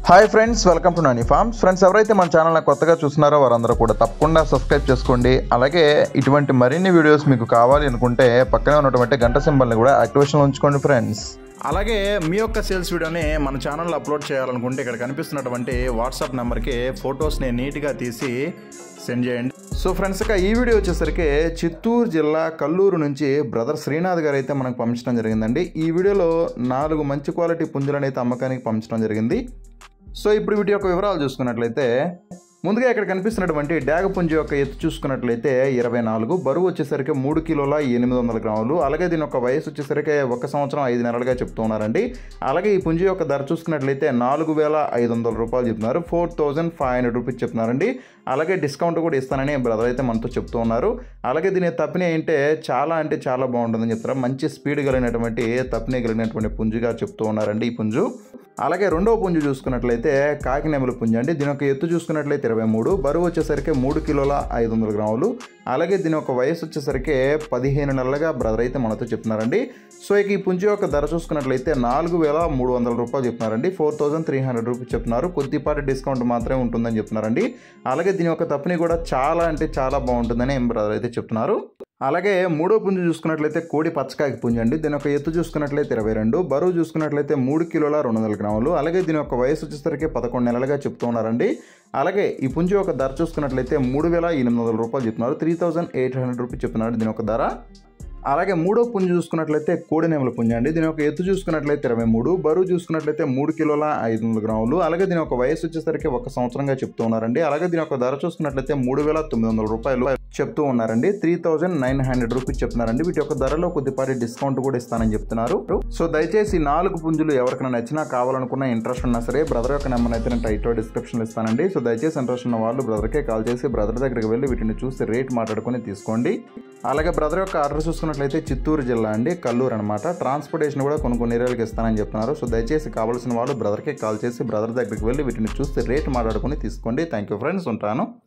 hi friends welcome to Nani farms friends ఎవరైతే మన channel కొత్తగా చూస్తున్నారో వారందరూ కూడా తప్పకుండా సబ్స్క్రైబ్ చేసుకోండి అలాగే ఇటువంటి మరిన్ని వీడియోస్ మీకు కావాలి అనుకుంటే పక్కనే ఉన్నటువంటి గంట సింబల్ని కూడా యాక్టివేషన్లో ఉంచుకోండి ఫ్రెండ్స్ అలాగే మీ యొక్క సేల్స్ వీడియోని మన ఛానల్లో అప్లోడ్ చేయాలనుకుంటే ఇక్కడ కనిపిస్తున్నటువంటి వాట్సాప్ నెంబర్కి ఫొటోస్ని నీట్గా తీసి సెండ్ చేయండి సో ఫ్రెండ్స్ ఇక ఈ వీడియో వచ్చేసరికి చిత్తూరు జిల్లా కల్లూరు నుంచి బ్రదర్ శ్రీనాథ్ గారు అయితే మనకు పంపించడం జరిగిందండి ఈ వీడియోలో నాలుగు మంచి క్వాలిటీ పుంజులను అయితే అమ్మకానికి పంపించడం జరిగింది సో ఇప్పుడు వీటి యొక్క వివరాలు చూసుకున్నట్లయితే ముందుగా ఇక్కడ కనిపిస్తున్నటువంటి డ్యాగ పుంజు యొక్క ఎత్తు చూసుకున్నట్లయితే ఇరవై నాలుగు బరువు వచ్చేసరికి మూడు కిలోల ఎనిమిది వందల గ్రాములు అలాగే దీని యొక్క వయసు వచ్చేసరికి ఒక సంవత్సరం ఐదు నెలలుగా చెప్తూ ఉన్నారండి అలాగే ఈ పుంజు యొక్క ధర చూసుకున్నట్లయితే నాలుగు వేల ఐదు వందల రూపాయలు చెప్తున్నారు four thousand five hundred rupees చెప్తున్నారండి అలాగే డిస్కౌంట్ కూడా ఇస్తానని బ్రదర్ అయితే మనతో చెప్తూ ఉన్నారు అలాగే దీని తప్పిన ఏంటే చాలా అంటే చాలా బాగుంటుందని చెప్తారు మంచి స్పీడ్ కలిగినటువంటి తప్పిన కలిగినటువంటి పుంజుగా చెప్తూ ఉన్నారండి ఈ పుంజు అలాగే రెండవ పుంజు చూసుకున్నట్లయితే కాకినెమల పుంజు అండి దీని యొక్క ఎత్తు చూసుకున్నట్లయితే ఇరవై మూడు బరువు వచ్చేసరికి మూడు కిలోల ఐదు వందల గ్రాములు అలాగే దీని యొక్క వయసు వచ్చేసరికి పదిహేను నెలలుగా బ్రదర్ అయితే మనతో చెప్తున్నారండి సో ఇక ఈ పుంజు యొక్క ధర చూసుకున్నట్లయితే నాలుగు వేల మూడు వందల రూపాయలు చెప్తున్నారండి four thousand three hundred rupees చెప్తున్నారు కొద్దిపాటి డిస్కౌంట్ మాత్రమే ఉంటుందని చెప్తున్నారండి అలాగే దీని యొక్క తప్పుని కూడా చాలా అంటే చాలా బాగుంటుందని బ్రదర్ అయితే చెప్తున్నారు అలాగే మూడో పుంజు చూసుకున్నట్లయితే కోడి పచ్చకాయకి పుంజు అండి దీని యొక్క ఎత్తు చూసుకున్నట్లయితే ఇరవై రెండు బరువు చూసుకున్నట్లయితే మూడు కిలోల రెండు వందల గ్రాములు అలాగే దీని యొక్క వయసు వచ్చేసరికి పదకొండు నెలలుగా చెప్తూ ఉన్నారండి అలాగే ఈ పుంజు యొక్క ధర చూసుకున్నట్లయితే మూడు వేల ఎనిమిది వందల రూపాయలు చెప్తున్నారు three thousand eight hundred rupees చెప్తున్నారు దీని యొక్క ధర అలాగే మూడో పుంజు చూసుకున్నట్లయితే కోడినెమల పుంజు అండి దీని యొక్క ఎత్తు చూసుకున్నట్లయితే ఇరవై మూడు బరువు చూసుకున్నట్లయితే మూడు కిలోల ఐదు వందల గ్రాములు అలాగే దీని యొక్క వయసు వచ్చేసరికి ఒక సంవత్సరంగా చెప్తూ ఉన్నారండి అలాగే దీని యొక్క ధర చూసుకున్నట్లయితే మూడు వేల తొమ్మిది వందల రూపాయలు చెప్తూ ఉన్నారండి three thousand nine hundred rupees చెప్తున్నారండి వీటి యొక్క ధరలో కొద్దిపాటి డిస్కౌంట్ కూడా ఇస్తానని చెప్తున్నారు సో దయచేసి ఈ నాలుగు పుంజులు ఎవరికైనా నచ్చినా కావాలనుకున్న ఇంట్రెస్ట్ ఉన్నా సరే బ్రదర్ యొక్క నెంబర్ అయితే నేను టైట్లో డిస్క్రిప్షన్లో ఇస్తానండి సో దయచేసి ఇంట్రెస్ట్ ఉన్న వాళ్ళు బ్రదర్కే కాల్ చేసి బ్రదర్ దగ్గరికి వెళ్ళి వీటిని చూసి రేట్ మాట్లాడుకొని తీసుకోండి అలాగే బ్రదర్ యొక్క ఆర్డర్ చూసుకున్నట్లయితే చిత్తూరు జిల్లా అండి కల్లూరు అనమాట ట్రాన్స్పోర్టేషన్ కూడా కొన్ని కొన్ని ఏరియాలకు ఇస్తానని చెప్తున్నారు సో దయచేసి కావాల్సిన వాళ్ళు బ్రదర్కే కాల్ చేసి బ్రదర్ దగ్గరికి వెళ్ళి వీటిని చూసి రేట్ మాట్లాడుకొని తీసుకోండి థ్యాంక్ యూ ఫ్రెండ్స్ ఉంటాను